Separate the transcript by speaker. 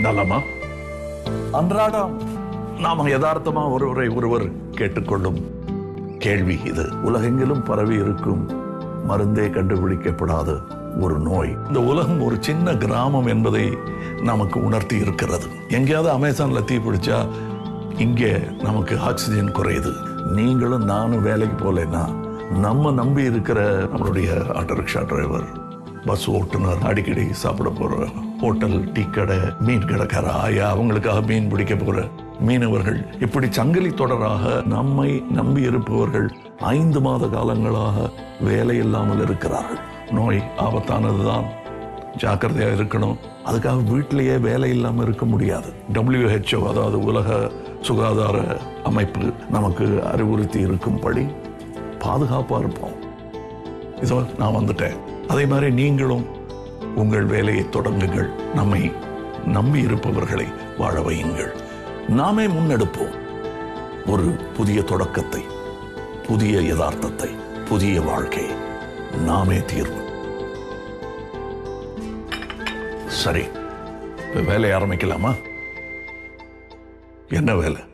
Speaker 1: நலமா அன்றாடம் நாம யதார்த்தமா ஒருவரை ஒருவர் கேட்டுக்கொள்ளும் கேள்வி இது உலகெங்கிலும் பரவி இருக்கும் மருந்தே கண்டுபிடிக்கப்படாத ஒரு நோய் இந்த உலகம் ஒரு சின்ன கிராமம் என்பதை நமக்கு உணர்த்தி இருக்கிறது எங்கேயாவது அமேசான்ல தீ பிடிச்சா இங்கே நமக்கு ஆக்சிஜன் குறையுது நீங்களும் நானும் வேலைக்கு போலேன்னா நம்ம நம்பி இருக்கிற நம்மளுடைய ஆட்டோ ரிக்ஷா டிரைவர் பஸ் ஓட்டுநர் அடிக்கடி சாப்பிட போற ஹோட்டல் டீ கடை மீன் கடைக்கார ஆயா அவங்களுக்காக மீன் பிடிக்க போற மீனவர்கள் இப்படி சங்கிலி தொடராக நம்மை நம்பி இருப்பவர்கள் ஐந்து மாத காலங்களாக வேலை இல்லாமல் இருக்கிறார்கள் நோய் ஆபத்தானதுதான் ஜாக்கிரதையா இருக்கணும் அதுக்காக வீட்டிலேயே வேலை இல்லாம இருக்க முடியாது WHO அதாவது உலக சுகாதார அமைப்பு நமக்கு அறிவுறுத்தி இருக்கும்படி பாதுகாப்பா இருப்போம் இதோ நான் வந்துட்டேன் அதே மாதிரி நீங்களும் உங்கள் வேலையை தொடங்குங்கள் நம்மை நம்பி இருப்பவர்களை வாழ வையுங்கள் நாமே முன்னெடுப்போம் ஒரு புதிய தொடக்கத்தை புதிய யதார்த்தத்தை புதிய வாழ்க்கை நாமே தீர்வு சரி இப்ப வேலையை ஆரம்பிக்கலாமா என்ன வேலை